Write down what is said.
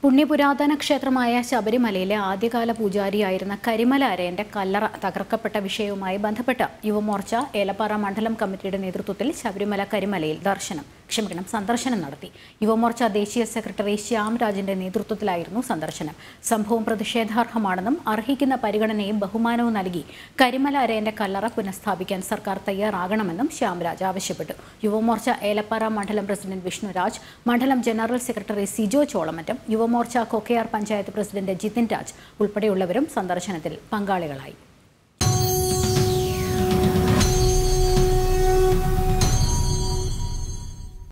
പുണ്യപുരാതന ക്ഷേത്രമായ ശബരിമലയിലെ ആദ്യകാല പൂജാരിയായിരുന്ന കരിമല അരയന്റെ കല്ലറ തകർക്കപ്പെട്ട വിഷയവുമായി ബന്ധപ്പെട്ട് യുവമോർച്ച ഏലപ്പാറ മണ്ഡലം കമ്മിറ്റിയുടെ നേതൃത്വത്തിൽ ശബരിമല കരിമലയിൽ ദർശനം ക്ഷമിക്കണം സന്ദർശനം നടത്തി യുവമോർച്ച ദേശീയ സെക്രട്ടറി ശ്യാം രാജിന്റെ നേതൃത്വത്തിലായിരുന്നു സന്ദർശനം സംഭവം പ്രതിഷേധാർഹമാണെന്നും അർഹിക്കുന്ന പരിഗണനയും ബഹുമാനവും നൽകി കരിമല അരയന്റെ കല്ലറ പുനഃസ്ഥാപിക്കാൻ സർക്കാർ തയ്യാറാകണമെന്നും ശ്യാംരാജ് ആവശ്യപ്പെട്ടു യുവമോർച്ച ഏലപ്പാറ മണ്ഡലം പ്രസിഡന്റ് വിഷ്ണുരാജ് മണ്ഡലം general secretary Sijo Cholamattam Yuvamorcha Kokkayar panchayat president Jithin Raj ഉൾപ്പെടെയുള്ളവരും സന്ദർശനത്തിൽ പങ്കാളികളായി